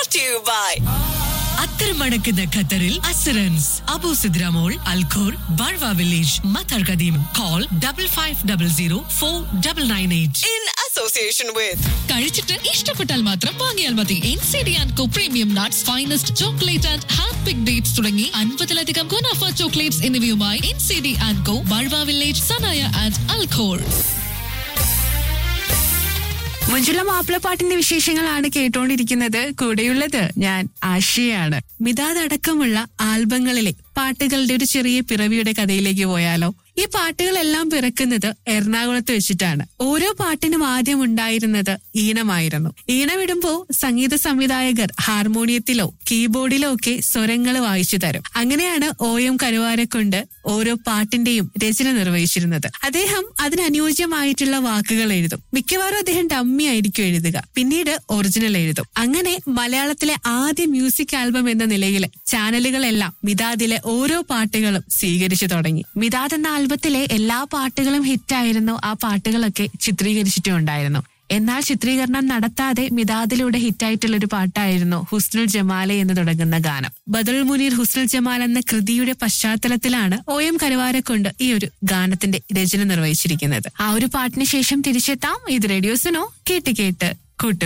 brought to you by അത്തരമടക്കുന്ന ഖത്തറിൽ അസറൻസ് Abu Sidra mall Al Khor Barwa village Matar Qadeem call double five double zero four double nine eight in association with കഴിച്ചിട്ട് ഇഷ്ടപ്പെട്ടാൽ മാത്രം വാങ്ങിയാൽ മതി N C D and co premium nuts finest chocolate and hand pick dates തുടങ്ങി അൻപതിലധികം ഗുണാഫ chocolates എന്നിവയുമായി N C D and co Barwa village Sanaya and Al Khor Manjula മാപ്പിളപ്പാട്ടിന്റെ വിശേഷങ്ങളാണ് കേട്ടോണ്ടിരിക്കുന്നത് കൂടെയുള്ളത് ഞാൻ ആശയാണ് മിതാദ് അടക്കമുള്ള ആൽബങ്ങളിലെ പാട്ടുകളുടെ ഒരു ചെറിയ പിറവിയുടെ കഥയിലേക്ക് പോയാലോ ഈ പാട്ടുകളെല്ലാം പിറക്കുന്നത് എറണാകുളത്ത് വെച്ചിട്ടാണ് ഓരോ പാട്ടിനും ആദ്യം ഉണ്ടായിരുന്നത് ഈണമായിരുന്നു ഈണമിടുമ്പോ സംഗീത സംവിധായകർ ഹാർമോണിയത്തിലോ കീബോർഡിലോ ഒക്കെ സ്വരങ്ങൾ വായിച്ചു തരും അങ്ങനെയാണ് ഒ എം കരുവാരക്കൊണ്ട് ഓരോ പാട്ടിന്റെയും രചന നിർവഹിച്ചിരുന്നത് അദ്ദേഹം അതിനനുയോജ്യമായിട്ടുള്ള വാക്കുകൾ എഴുതും മിക്കവാറും അദ്ദേഹം ഡമ്മി ആയിരിക്കും എഴുതുക പിന്നീട് ഒറിജിനൽ എഴുതും അങ്ങനെ മലയാളത്തിലെ ആദ്യ മ്യൂസിക് ആൽബം എന്ന നിലയിൽ ചാനലുകളെല്ലാം മിതാദിലെ ഓരോ പാട്ടുകളും സ്വീകരിച്ചു തുടങ്ങി മിതാദ് എന്ന ആൽബത്തിലെ എല്ലാ പാട്ടുകളും ഹിറ്റായിരുന്നു ആ പാട്ടുകളൊക്കെ ചിത്രീകരിച്ചിട്ടും ഉണ്ടായിരുന്നു എന്നാൽ ചിത്രീകരണം നടത്താതെ മിതാദിലൂടെ ഹിറ്റായിട്ടുള്ള ഒരു പാട്ടായിരുന്നു ഹുസ്നുൽ ജമാലെ എന്ന് തുടങ്ങുന്ന ഗാനം ബദൽ മുനീർ ഹുസ്നുൽ ജമാൽ എന്ന കൃതിയുടെ പശ്ചാത്തലത്തിലാണ് ഒ എം കരുവാരക്കൊണ്ട് ഈ ഒരു ഗാനത്തിന്റെ രചന നിർവഹിച്ചിരിക്കുന്നത് ആ ഒരു പാട്ടിന് ശേഷം തിരിച്ചെത്താം ഇത് റേഡിയോസിനോ കേട്ട് കേട്ട് കൂട്ടു